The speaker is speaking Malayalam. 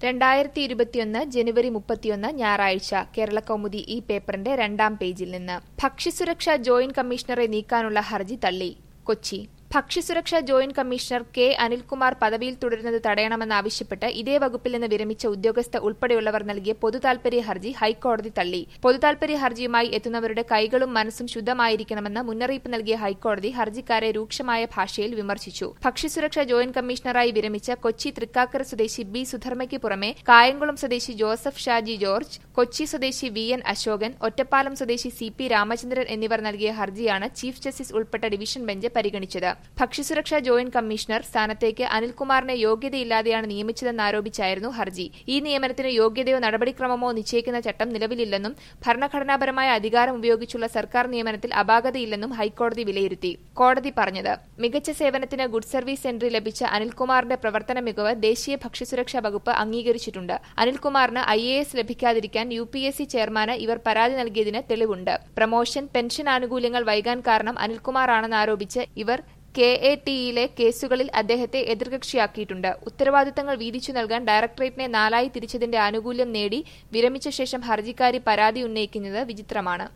രണ്ടായിരത്തി ഇരുപത്തിയൊന്ന് ജനുവരി മുപ്പത്തിയൊന്ന് ഞായറാഴ്ച കേരള കൗമുദി ഈ പേപ്പറിന്റെ രണ്ടാം പേജിൽ നിന്ന് ഭക്ഷ്യസുരക്ഷാ ജോയിന്റ് കമ്മീഷണറെ നീക്കാനുള്ള ഹർജി തള്ളി കൊച്ചി ഭക്ഷ്യസുരക്ഷാ ജോയിന്റ് കമ്മീഷണർ കെ അനിൽകുമാർ പദവിയിൽ തുടരുന്നത് തടയണമെന്നാവശ്യപ്പെട്ട് ഇതേ വകുപ്പിൽ നിന്ന് വിരമിച്ച ഉദ്യോഗസ്ഥ ഉൾപ്പെടെയുള്ളവർ നൽകിയ പൊതുതാൽപര്യ ഹർജി ഹൈക്കോടതി തള്ളി പൊതുതാൽപര്യ ഹർജിയുമായി എത്തുന്നവരുടെ കൈകളും മനസ്സും ശുദ്ധമായിരിക്കണമെന്ന് മുന്നറിയിപ്പ് നൽകിയ ഹൈക്കോടതി ഹർജിക്കാരെ രൂക്ഷമായ ഭാഷയിൽ വിമർശിച്ചു ഭക്ഷ്യസുരക്ഷാ ജോയിന്റ് കമ്മീഷണറായി വിരമിച്ച കൊച്ചി തൃക്കാക്കര സ്വദേശി ബി സുധർമ്മയ്ക്ക് പുറമെ കായംകുളം സ്വദേശി ജോസഫ് ഷാജി ജോർജ് കൊച്ചി സ്വദേശി വി എൻ അശോകൻ ഒറ്റപ്പാലം സ്വദേശി സി പി രാമചന്ദ്രൻ എന്നിവർ നൽകിയ ഹർജിയാണ് ചീഫ് ജസ്റ്റിസ് ഉൾപ്പെട്ട ഡിവിഷൻ ബെഞ്ച് പരിഗണിച്ചത് ഭക്ഷ്യസുരക്ഷാ ജോയിന്റ് കമ്മീഷണർ സ്ഥാനത്തേക്ക് അനിൽകുമാറിനെ യോഗ്യതയില്ലാതെയാണ് നിയമിച്ചതെന്നാരോപിച്ചായിരുന്നു ഹർജി ഈ നിയമനത്തിന് യോഗ്യതയോ നടപടിക്രമമോ നിശ്ചയിക്കുന്ന ചട്ടം നിലവിലില്ലെന്നും ഭരണഘടനാപരമായ അധികാരം ഉപയോഗിച്ചുള്ള സർക്കാർ നിയമനത്തിൽ അപാകതയില്ലെന്നും ഹൈക്കോടതി വിലയിരുത്തി കോടതി പറഞ്ഞത് മികച്ച സേവനത്തിന് ഗുഡ് സർവീസ് എൻട്രി ലഭിച്ച അനിൽകുമാറിന്റെ പ്രവർത്തന മികവ് ദേശീയ ഭക്ഷ്യസുരക്ഷാ വകുപ്പ് അംഗീകരിച്ചിട്ടുണ്ട് അനിൽകുമാറിന് ഐ എ എസ് ലഭിക്കാതിരിക്കാൻ യു പി എസ് സി ചെയർമാന് ഇവർ പരാതി നൽകിയതിന് തെളിവുണ്ട് പ്രമോഷൻ പെൻഷൻ ആനുകൂല്യങ്ങൾ വൈകാൻ കാരണം അനിൽകുമാറാണെന്ന് ആരോപിച്ച് ഇവർ കെ എ ടിയിലെ കേസുകളിൽ അദ്ദേഹത്തെ എതിർകക്ഷിയാക്കിയിട്ടുണ്ട് ഉത്തരവാദിത്തങ്ങൾ വീതിച്ചു നൽകാൻ ഡയറക്ടറേറ്റിനെ നാലായി തിരിച്ചതിന്റെ ആനുകൂല്യം നേടി വിരമിച്ച ശേഷം ഹർജിക്കാരി പരാതി ഉന്നയിക്കുന്നത് വിചിത്രമാണ്